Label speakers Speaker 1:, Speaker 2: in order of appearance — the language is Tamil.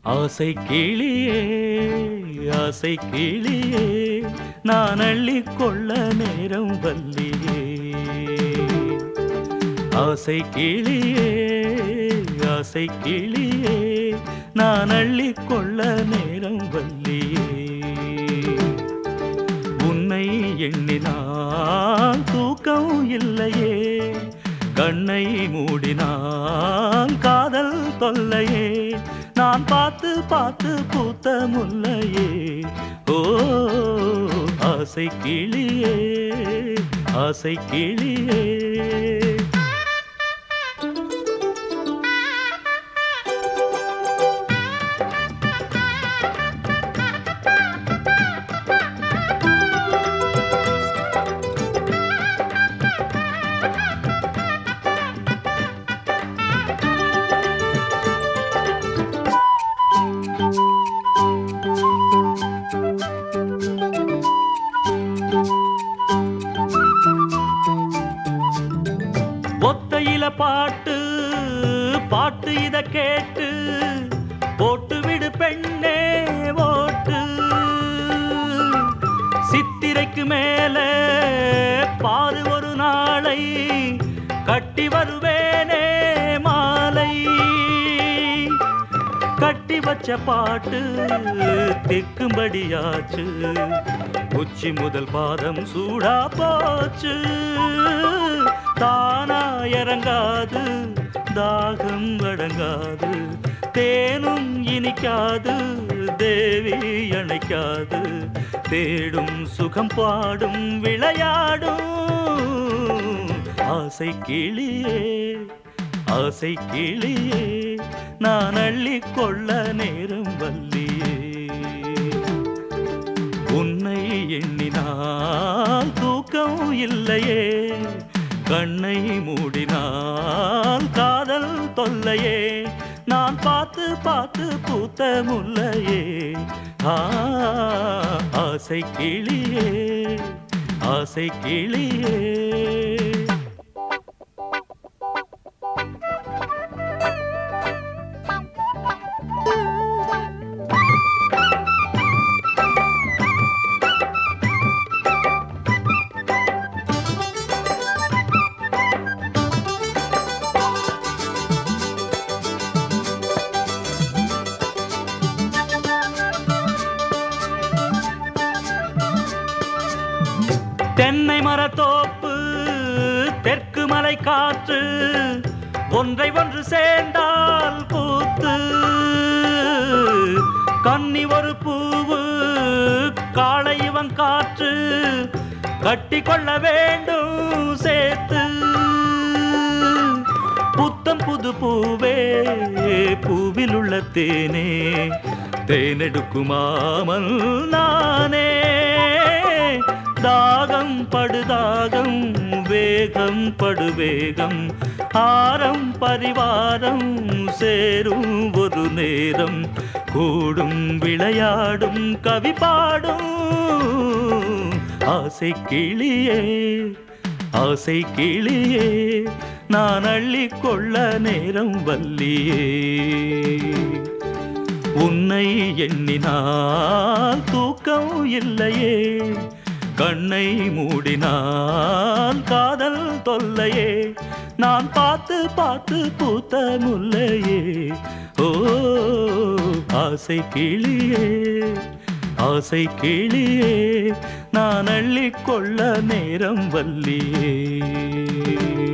Speaker 1: ஆசை கிளியே ஆசை கிளியே நான் அள்ளிக் கொள்ள நேரம் வல்லியே ஆசை கிளியே ஆசை கிளியே நான் அள்ளிக் கொள்ள நேரம் வல்லியே உன்னை எண்ணினால் தூக்கம் இல்லையே கண்ணை மூடினால் காதல் தொல்லையே நான் பார்த்து பார்த்து பூத்த முல்லையே ஓ ஆசை கிளியே ஆசை கிளியே ஒத்தையில பாட்டு பாட்டு இத கேட்டு போட்டு விடு பெண்ணே ஓட்டு சித்திரைக்கு மேல பாரு ஒரு நாளை கட்டி வருவேனே மாலை கட்டி வச்ச பாட்டு திக்கும்படியாச்சு உச்சி முதல் பாதம் சூடா போச்சு தானா இறங்காது தாகம் அடங்காது தேனும் இனிக்காது தேவி அணைக்காது தேடும் சுகம் பாடும் விளையாடும் ஆசை கிளியே ஆசை கிளியே நான் அள்ளிக் கொள்ள நேரம் வல்லியே உன்னை எண்ணினால் தூக்கம் இல்லையே கண்ணை மூடினால் காதல் தொல்லையே நான் பார்த்து பார்த்து பூத்த முல்லையே ஆ, ஆசை கிளியே ஆசை கிளியே தென்னை மரத்தோப்பு தெற்கு மலை காற்று ஒன்றை ஒன்று சேர்ந்தால் பூத்து கன்னி ஒரு பூவு காளை இவன் காற்று கட்டி கொள்ள வேண்டும் சேர்த்து புத்தம் புது பூவே பூவில் உள்ள தேனே தேனெடுக்குமாமல் நானே தாகம் படுதாகம் வேகம் படுவேகம் ஆரம் பரிவாரம் சேரும் ஒரு நேரம் கூடும் விளையாடும் கவி பாடும் ஆசை கிளியே ஆசை கிளியே நான் அள்ளிக் கொள்ள நேரம் வல்லியே உன்னை எண்ணினால் தூக்கம் இல்லையே கண்ணை மூடினால் காதல் தொல்லையே நான் பார்த்து பார்த்து பூத்த முல்லையே ஓ ஆசை கிளியே ஆசை கிளியே நான் அள்ளிக் கொள்ள நேரம் வல்லியே